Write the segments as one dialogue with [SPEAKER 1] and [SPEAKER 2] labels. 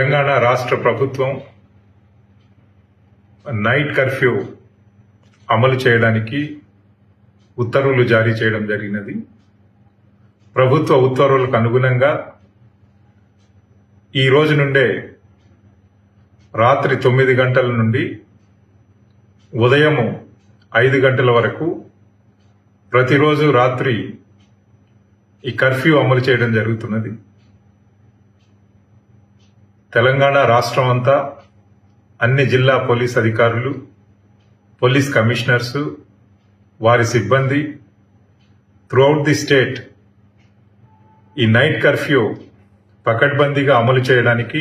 [SPEAKER 1] తెలంగాణ రాష్ట్ర ప్రభుత్వం night curfew అమలు చేయడానికి ఉత్తర్వులు జారీ చేయడం జరిగినది ప్రభుత్వ ఉత్తర్వులకు అనుగుణంగా ఈ రోజు నుండే రాత్రి తొమ్మిది గంటల నుండి ఉదయం ఐదు గంటల వరకు ప్రతిరోజు రాత్రి ఈ కర్ఫ్యూ అమలు చేయడం జరుగుతున్నది తెలంగాణ రాష్ట్రం అంతా అన్ని జిల్లా పోలీస్ అధికారులు పోలీస్ కమిషనర్స్ వారి సిబ్బంది త్రూఅవుట్ ది స్టేట్ ఈ నైట్ కర్ఫ్యూ పకడ్బందీగా అమలు చేయడానికి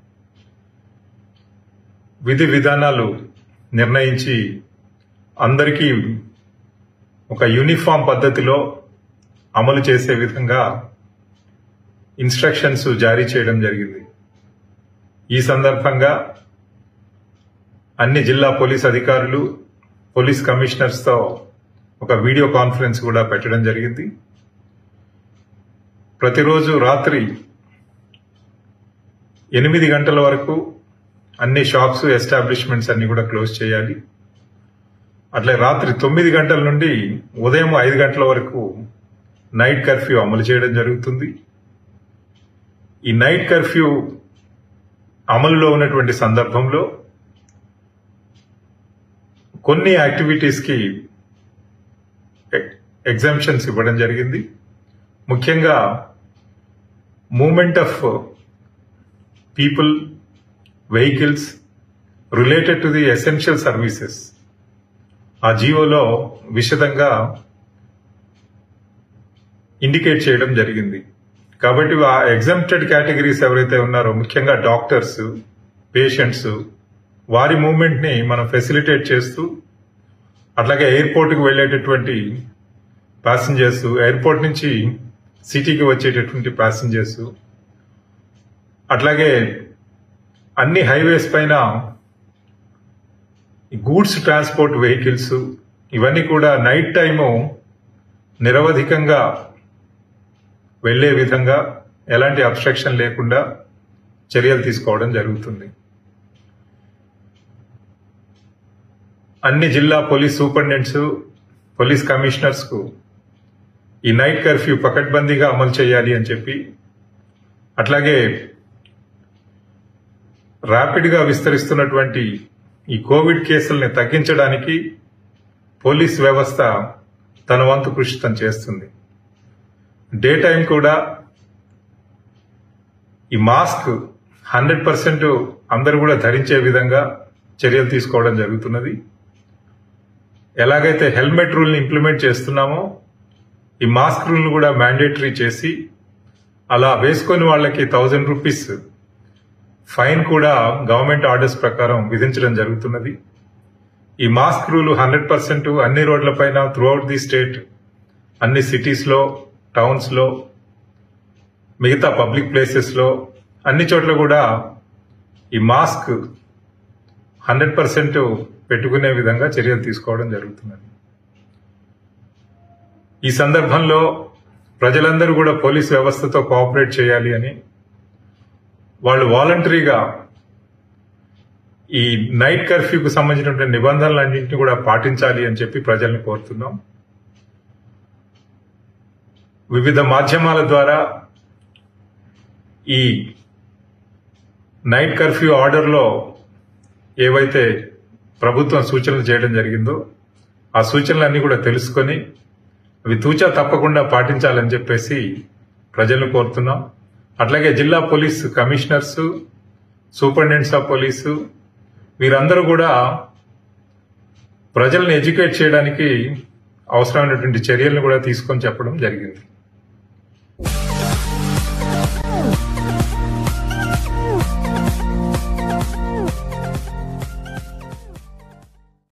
[SPEAKER 1] విధి విధానాలు నిర్ణయించి అందరికీ ఒక యూనిఫామ్ పద్ధతిలో అమలు చేసే విధంగా ఇన్స్ట్రక్షన్స్ జారీ చేయడం జరిగింది ఈ సందర్భంగా అన్ని జిల్లా పోలీస్ అధికారులు పోలీస్ కమిషనర్స్ తో ఒక వీడియో కాన్ఫరెన్స్ కూడా పెట్టడం జరిగింది ప్రతిరోజు రాత్రి ఎనిమిది గంటల వరకు అన్ని షాప్స్ ఎస్టాబ్లిష్మెంట్స్ అన్ని కూడా క్లోజ్ చేయాలి అట్లే రాత్రి తొమ్మిది గంటల నుండి ఉదయం ఐదు గంటల వరకు నైట్ కర్ఫ్యూ అమలు చేయడం జరుగుతుంది ఈ నైట్ కర్ఫ్యూ అమలులో ఉన్నటువంటి సందర్భంలో కొన్ని యాక్టివిటీస్ కి ఎగ్జామ్షన్స్ ఇవ్వడం జరిగింది ముఖ్యంగా movement of people vehicles related to the essential services ఆ జీవోలో విశదంగా ఇండికేట్ చేయడం జరిగింది కాబట్టి ఆ ఎగ్జామ్టెడ్ కేటగిరీస్ ఎవరైతే ఉన్నారో ముఖ్యంగా డాక్టర్స్ పేషెంట్స్ వారి మూవ్మెంట్ ని మనం ఫెసిలిటేట్ చేస్తూ అట్లాగే ఎయిర్పోర్ట్ కి వెళ్లేటటువంటి ప్యాసింజర్స్ ఎయిర్పోర్ట్ నుంచి సిటీకి వచ్చేటటువంటి ప్యాసింజర్స్ అట్లాగే అన్ని హైవేస్ పైన గూడ్స్ ట్రాన్స్పోర్ట్ వెహికల్స్ ఇవన్నీ కూడా నైట్ టైము నిరవధికంగా వెళ్లే విధంగా ఎలాంటి అబ్స్ట్రక్షన్ లేకుండా చర్యలు తీసుకోవడం జరుగుతుంది అన్ని జిల్లా పోలీస్ సూపరింటెండెంట్స్ పోలీస్ కమిషనర్స్ కు ఈ నైట్ కర్ఫ్యూ పకడ్బందీగా అమలు చేయాలి అని చెప్పి అట్లాగే ర్యాపిడ్ గా విస్తరిస్తున్నటువంటి ఈ కోవిడ్ కేసుల్ని తగ్గించడానికి పోలీస్ వ్యవస్థ తన వంతు కృషి తను చేస్తుంది డే టైం కూడా ఈ మాస్క్ హండ్రెడ్ పర్సెంట్ అందరూ కూడా ధరించే విధంగా చర్యలు తీసుకోవడం జరుగుతున్నది ఎలాగైతే హెల్మెట్ రూల్ ని ఇంప్లిమెంట్ చేస్తున్నామో ఈ మాస్క్ రూల్ కూడా మ్యాండేటరీ చేసి అలా వేసుకొని వాళ్ళకి థౌజండ్ రూపీస్ ఫైన్ కూడా గవర్నమెంట్ ఆర్డర్స్ ప్రకారం విధించడం జరుగుతున్నది ఈ మాస్క్ రూల్ హండ్రెడ్ పర్సెంట్ అన్ని రోడ్లపైన త్రూఅవుట్ ది స్టేట్ అన్ని సిటీస్ లో టౌన్స్ లో మిగతా పబ్లిక్ ప్లేసెస్ లో అన్ని చోట్ల కూడా ఈ మాస్క్ హండ్రెడ్ పర్సెంట్ పెట్టుకునే విధంగా చర్యలు తీసుకోవడం జరుగుతున్నది ఈ సందర్భంలో ప్రజలందరూ కూడా పోలీస్ వ్యవస్థతో కోఆపరేట్ చేయాలి అని వాళ్ళు వాలంటరీగా ఈ నైట్ కర్ఫ్యూకు సంబంధించినటువంటి నిబంధనలన్నింటినీ కూడా పాటించాలి అని చెప్పి ప్రజల్ని కోరుతున్నాం వివిధ మాధ్యమాల ద్వారా ఈ నైట్ కర్ఫ్యూ ఆర్డర్లో ఏవైతే ప్రభుత్వం సూచనలు చేయడం జరిగిందో ఆ సూచనలన్నీ కూడా తెలుసుకొని అవి తూచా తప్పకుండా పాటించాలని చెప్పేసి ప్రజలను కోరుతున్నాం అట్లాగే జిల్లా police commissioners superintendents of police వీరందరూ కూడా ప్రజల్ని ఎడ్యుకేట్ చేయడానికి అవసరమైనటువంటి చర్యలను కూడా తీసుకొని చెప్పడం జరిగింది